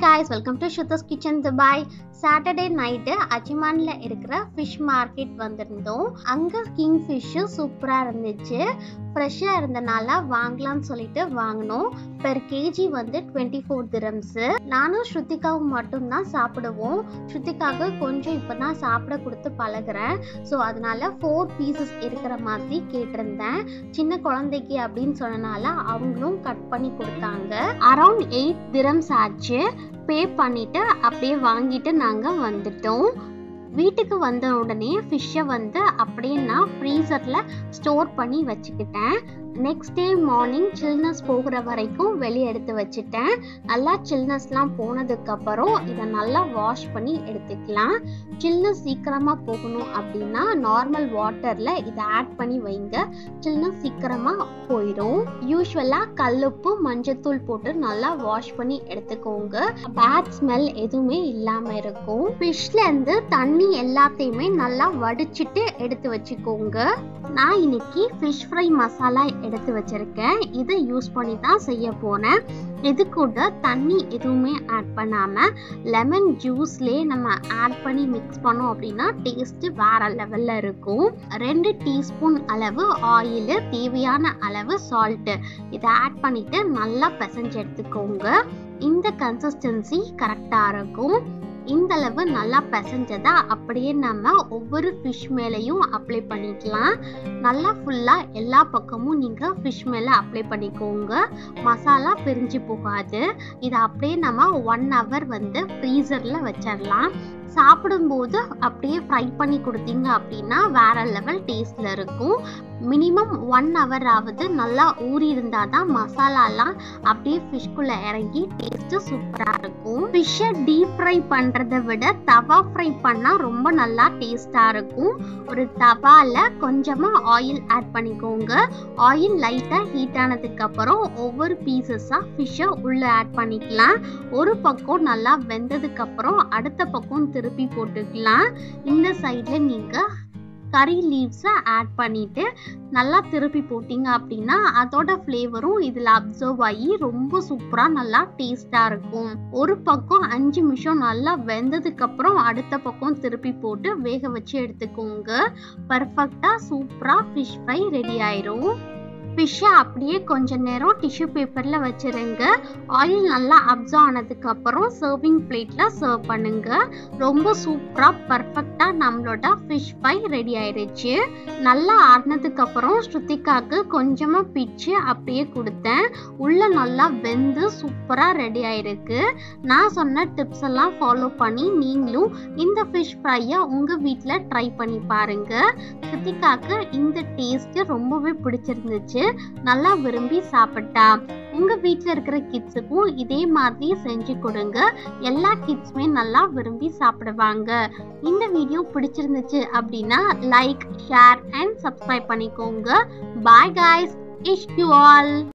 guys welcome to ஷுத்தஸ் kitchen Dubai Saturday night அஜ்மானில் இருக்கிற ஃபிஷ் மார்க்கெட் வந்திருந்தோம் அங்கே கிங் ஃபிஷ்ஷு சூப்பராக இருந்துச்சு ஃப்ரெஷ்ஷாக இருந்தனால வாங்கலாம்னு சொல்லிட்டு வாங்கினோம் பெர் கேஜி வந்து டுவெண்ட்டி ஃபோர் திரம்ஸு நானும் ஸ்ருத்திகாவும் மட்டும்தான் சாப்பிடுவோம் ஸ்ருத்திகாவுக்கு கொஞ்சம் இப்போ தான் சாப்பிட கொடுத்து பழகுறேன் ஸோ அதனால ஃபோர் பீசஸ் இருக்கிற மாதிரி கேட்டிருந்தேன் சின்ன குழந்தைக்கு அப்படின்னு சொன்னனால அவங்களும் கட் பண்ணி கொடுத்தாங்க அரௌண்ட் எயிட் திரம்ஸ் ஆச்சு பே பண்ணிட்டு அப்படியே வாங்கிட்டு நாங்கள் வந்துட்டோம் வீட்டுக்கு வந்த உடனே ஃபிஷ்ஷை வந்து அப்படியே நான் ஃப்ரீசரில் ஸ்டோர் பண்ணி வச்சுக்கிட்டேன் நெக்ஸ்ட் டே மார்னிங் சில்னஸ் போகிற வரைக்கும் வெளியே எடுத்து வச்சுட்டேன் நல்லா சில்னஸ்லாம் போனதுக்கப்புறம் இதை நல்லா வாஷ் பண்ணி எடுத்துக்கலாம் சில்னஸ் சீக்கிரமாக போகணும் அப்படின்னா நார்மல் வாட்டரில் இதை ஆட் பண்ணி வைங்க சில்னஸ் சீக்கிரமாக போயிடும் யூஸ்வலாக கல்லுப்பு மஞ்சத்தூள் போட்டு நல்லா வாஷ் பண்ணி எடுத்துக்கோங்க பேட் ஸ்மெல் எதுவுமே இல்லாமல் இருக்கும் ஃபிஷ்லேருந்து தண்ணி எல்லாத்தையுமே நல்லா வடிச்சிட்டு எடுத்து வச்சுக்கோங்க நான் இன்னைக்கு ஃபிஷ் ஃப்ரை மசாலா எடுத்து வச்சிருக்கேன் இதை யூஸ் பண்ணி தான் செய்ய போனேன் இது கூட தண்ணி எதுவுமே ஆட் பண்ணாமல் லெமன் ஜூஸ்லேயே நம்ம ஆட் பண்ணி மிக்ஸ் பண்ணோம் அப்படின்னா டேஸ்ட்டு வேற லெவலில் இருக்கும் ரெண்டு டீஸ்பூன் அளவு ஆயில் தேவையான அளவு சால்ட்டு இதை ஆட் பண்ணிட்டு நல்லா பிசைஞ்சு எடுத்துக்கோங்க இந்த கன்சிஸ்டன்சி கரெக்டாக இருக்கும் இந்த அளவு நல்லா பிசைஞ்சதா அப்படியே நம்ம ஒவ்வொரு ஃபிஷ் மேலேயும் அப்ளை பண்ணிக்கலாம் நல்லா ஃபுல்லாக எல்லா பக்கமும் நீங்கள் ஃபிஷ் மேலே அப்ளை பண்ணிக்கோங்க மசாலா பிரிஞ்சு போகாது இதை அப்படியே நம்ம ஒன் ஹவர் வந்து ஃப்ரீசரில் வச்சிடலாம் சாப்பிடும்போது அப்படியே ஃப்ரை பண்ணி கொடுத்தீங்க அப்படின்னா வேற லெவல் டேஸ்ட்ல இருக்கும் மினிமம் ஒன் ஹவர் ஆகுது நல்லா ஊறி இருந்தால் தான் மசாலாலாம் அப்படியே ஃபிஷ்குள்ளே இறங்கி டேஸ்ட்டு சூப்பராக இருக்கும் ஃபிஷ்ஷை டீப் ஃப்ரை பண்ணுறதை விட தவா ஃப்ரை பண்ணால் ரொம்ப நல்லா டேஸ்ட்டாக இருக்கும் ஒரு தவாவில் கொஞ்சமாக ஆயில் ஆட் பண்ணிக்கோங்க ஆயில் லைட்டாக ஹீட் ஆனதுக்கப்புறம் ஒவ்வொரு பீசஸாக ஃபிஷ்ஷை உள்ளே ஆட் பண்ணிக்கலாம் ஒரு பக்கம் நல்லா வெந்ததுக்கப்புறம் அடுத்த பக்கம் திருப்பி போட்டுக்கலாம் இந்த சைடில் நீங்கள் கறி லீவ்ஸை ஆட் பண்ணிவிட்டு நல்லா திருப்பி போட்டிங்க அப்படின்னா அதோட ஃப்ளேவரும் இதில் அப்சர்வ் ஆகி ரொம்ப சூப்பராக நல்லா டேஸ்ட்டாக இருக்கும் ஒரு பக்கம் அஞ்சு நிமிஷம் நல்லா வெந்ததுக்கப்புறம் அடுத்த பக்கம் திருப்பி போட்டு வேக வச்சு எடுத்துக்கோங்க பர்ஃபெக்டாக சூப்பராக ஃபிஷ் ஃப்ரை ரெடி ஆயிரும் ஃபிஷ்ஷை அப்படியே கொஞ்ச நேரம் டிஷ்யூ பேப்பரில் வச்சுருங்க ஆயில் நல்லா அப்சர்வ் ஆனதுக்கப்புறம் சர்விங் பிளேட்டில் சர்வ் பண்ணுங்க ரொம்ப சூப்பராக பர்ஃபெக்டாக நம்மளோட ஃபிஷ் ஃப்ரை ரெடி ஆயிடுச்சு நல்லா ஆடினதுக்கப்புறம் ஸ்ருத்திகாவுக்கு கொஞ்சமாக பிச்சு அப்படியே கொடுத்தேன் உள்ளே நல்லா வெந்து சூப்பராக ரெடி ஆயிருக்கு நான் சொன்ன டிப்ஸ் எல்லாம் ஃபாலோ பண்ணி நீங்களும் இந்த ஃபிஷ் ஃப்ரையை உங்கள் வீட்டில் ட்ரை பண்ணி பாருங்கள் ஸ்ருத்திகாவுக்கு இந்த டேஸ்ட்டு ரொம்பவே பிடிச்சிருந்துச்சு நல்லா விரும்பி சாப்பிட்டா உங்க வீட்டில் இருக்கிற கிட்ஸுக்கும் இதே மாதிரி செஞ்சு கொடுங்க எல்லா கிட்ஸுமே நல்லா விரும்பி சாப்பிடுவாங்க இந்த வீடியோ பிடிச்சிருந்துச்சு அப்படின்னா லைக் ஷேர் அண்ட் சப்ஸ்கிரைப் பண்ணிக்கோங்க bye guys wish you all